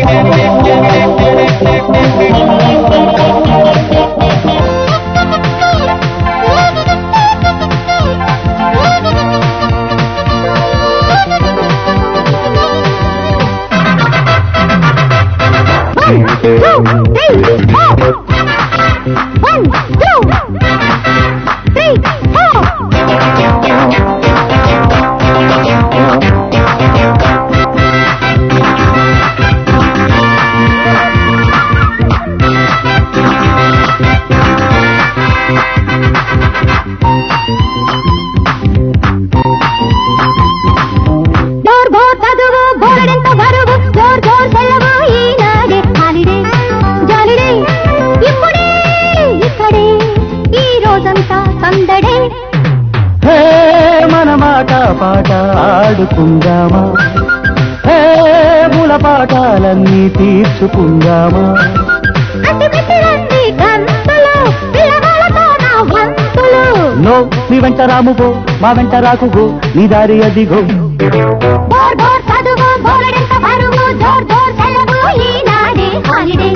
One, two, three, four. One, two, three, four. Door bore చదువు బోర్డెంత బరువు జోర్ జోర్ సెలవు ఈనాడే హాలిడే జాలిడే ఇప్పుడే ఇక్కడే ఈ రోజంతా సందడే హే మన మాట పాట ఆడుకుందామా హే ముల పాఠాలన్నీ తీర్చుకుందామా అట్టి పెట్టి రండి గంతులు పిల్లగాళ్ళతో నా వంతులు నో నీ వెంట రాముగో మా వెంట రాకుగో నీ దారి అదిగో బోర్ బోర్ చదువు బోర్డెంత బరువు జోర్ జోర్ సెలవు ఈనాడే హాలిడే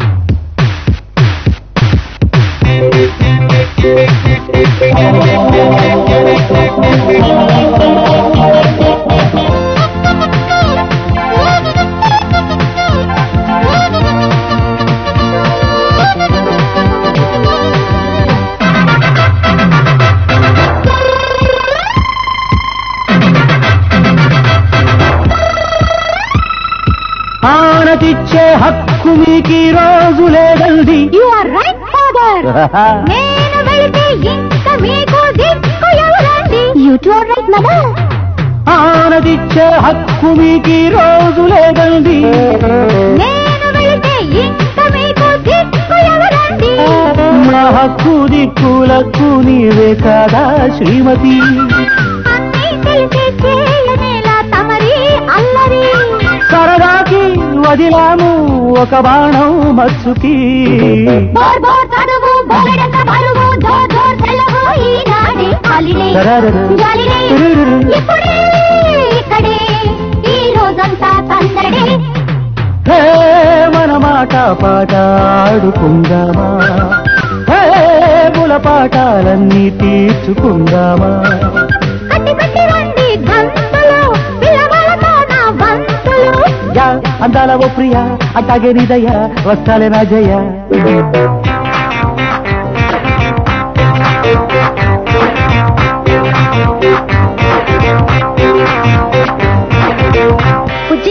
ఆనతిచ్చే హక్కు మీకు ఈ రోజు లేదండి యు ఆర్ రైట్ ఫాదర్ నేను వెళితే ఇంకా మీకు దిక్కు ఎవరండి you too are right mother ఆనతిచ్చే హక్కు మీకు ఈ రోజు లేదండి నేను వెళితే ఇంకా మీకు దిక్కు ఎవరండి మా హక్కు దిక్కులకు నీవే కాదా శ్రీమతి అన్నీ తెలిసే చేయనేలా తమరి అల్లరి సరదాకి వదిలాము ఒక బాణం మచ్చుకి బోర్ బోర్ చదువు బోలెడంత బరువు జోర్ జోర్ సెలవు ఈనాడే హాలిడే సరరర. జాలిడే తురురురు. ఇప్పుడే ఇక్కడే ఈ రోజంతా సందడే హే మన మాట పాట ఆడుకుందామా హే ముల పాఠాలన్నీ తీర్చుకుందామా కట్టి కట్టి రండి గంతులు పిల్లవాళ్ళతో నా వంతులు యా అందాల ఓ ప్రియ అట్టాగే నిదయ వస్తాలే నా జయ